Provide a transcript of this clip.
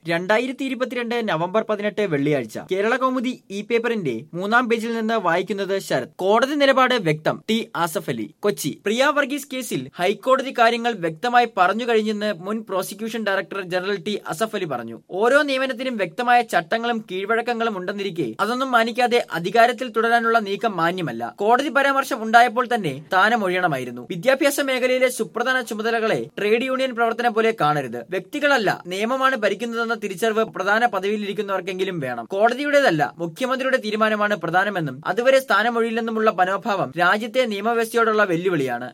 രണ്ടായിരത്തി ഇരുപത്തിരണ്ട് നവംബർ പതിനെട്ട് വെള്ളിയാഴ്ച കേരള കൗമുദി ഇ പേപ്പറിന്റെ മൂന്നാം പേജിൽ നിന്ന് വായിക്കുന്നത് ശരത് കോടതി നിലപാട് വ്യക്തം ടി ആസഫ് അലി കൊച്ചി പ്രിയ വർഗീസ് കേസിൽ ഹൈക്കോടതി കാര്യങ്ങൾ വ്യക്തമായി പറഞ്ഞു കഴിഞ്ഞെന്ന് മുൻ prosecution director general T Asaf Ali പറഞ്ഞു ഓരോ നിയമനത്തിനും വ്യക്തമായ ചട്ടങ്ങളും കീഴ്വഴക്കങ്ങളും ഉണ്ടെന്നിരിക്കെ അതൊന്നും മാനിക്കാതെ അധികാരത്തിൽ തുടരാനുള്ള നീക്കം മാന്യമല്ല കോടതി പരാമർശം ഉണ്ടായപ്പോൾ തന്നെ സ്ഥാനമൊഴിയണമായിരുന്നു വിദ്യാഭ്യാസ മേഖലയിലെ സുപ്രധാന ചുമതലകളെ ട്രേഡ് യൂണിയൻ പ്രവർത്തനം പോലെ കാണരുത് വ്യക്തികളല്ല നിയമമാണ് ഭരിക്കുന്നതെന്ന തിരിച്ചറിവ് പ്രധാന പദവിയിലിരിക്കുന്നവർക്കെങ്കിലും വേണം കോടതിയുടേതല്ല മുഖ്യമന്ത്രിയുടെ തീരുമാനമാണ് പ്രധാനമെന്നും അതുവരെ സ്ഥാനമൊഴിയില്ലെന്നുമുള്ള മനോഭാവം രാജ്യത്തെ നിയമവ്യവസ്ഥയോടുള്ള വെല്ലുവിളിയാണ്